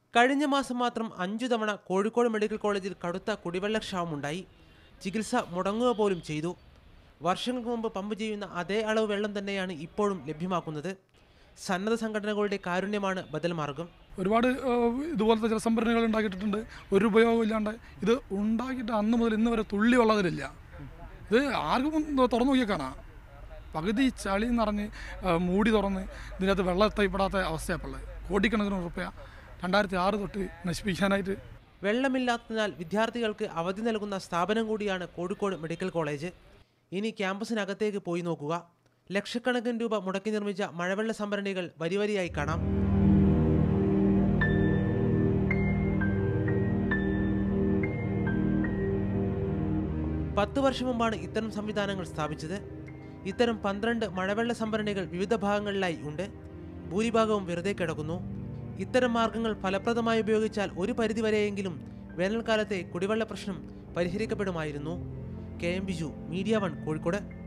കഴിഞ്ഞ മാസം മാത്രം അഞ്ചു തവണ കോഴിക്കോട് മെഡിക്കൽ കോളേജിൽ കടുത്ത കുടിവെള്ളക്ഷാമമുണ്ടായി ചികിത്സ മുടങ്ങുക പോലും ചെയ്തു വർഷങ്ങൾക്ക് മുമ്പ് പമ്പ് ചെയ്യുന്ന അതേ അളവ് വെള്ളം തന്നെയാണ് ഇപ്പോഴും ലഭ്യമാക്കുന്നത് സന്നദ്ധ സംഘടനകളുടെ കാരുണ്യമാണ് ബദൽ മാർഗം ഒരുപാട് ഏഹ്, ഇതുപോലത്തെ ചില സംഭരണികൾ ഉണ്ടാക്കിയിട്ടുണ്ട് ഒരു ഉപയോഗം ഇല്ലാണ്ട് ഇത് ഉണ്ടാക്കിയിട്ട് അന്ന് മുതൽ ഇന്ന് വരെ തുള്ളി വെള്ളത്തിലില്ല ഇത് ആർക്കും ഒന്ന് തുറന്നു നോക്കിയാൽ കാണാം പകുതി ചളി നിറഞ്ഞ് ഏഹ്, മൂടി തുറന്ന് ഇതിനകത്ത് വെള്ളം എത്തപ്പെടാത്ത അവസ്ഥയപ്പുള്ളത് കോടിക്കണക്കിന് ഉറുപ്പ്യ രണ്ടായിരത്തി ആറ് തൊട്ട് നശിപ്പിക്കാനായിട്ട് വെള്ളമില്ലാത്തതിനാൽ വിദ്യാർത്ഥികൾക്ക് അവധി നൽകുന്ന സ്ഥാപനം കൂടിയാണ് കോഴിക്കോട് മെഡിക്കൽ കോളേജ് ഇനി ക്യാമ്പസിനകത്തേക്ക് പോയി നോക്കുക ലക്ഷക്കണക്കിന് രൂപ മുടക്കി നിർമ്മിച്ച മഴവെള്ള സംഭരണികൾ വരിവരിയായി കാണാം പത്ത് വർഷം മുമ്പാണ് ഇത്തരം സംവിധാനങ്ങൾ സ്ഥാപിച്ചത് ഇത്തരം പന്ത്രണ്ട് മഴവെള്ള സംഭരണികൾ വിവിധ ഭാഗങ്ങളിലായി ഉണ്ട് ഭൂരിഭാഗവും വെറുതെ കിടക്കുന്നു ഇത്തരം മാർഗങ്ങൾ ഫലപ്രദമായി ഉപയോഗിച്ചാൽ ഒരു പരിധിവരെയെങ്കിലും വേനൽക്കാലത്തെ കുടിവെള്ള പ്രശ്നം പരിഹരിക്കപ്പെടുമായിരുന്നു K M Biju media one Kozhikode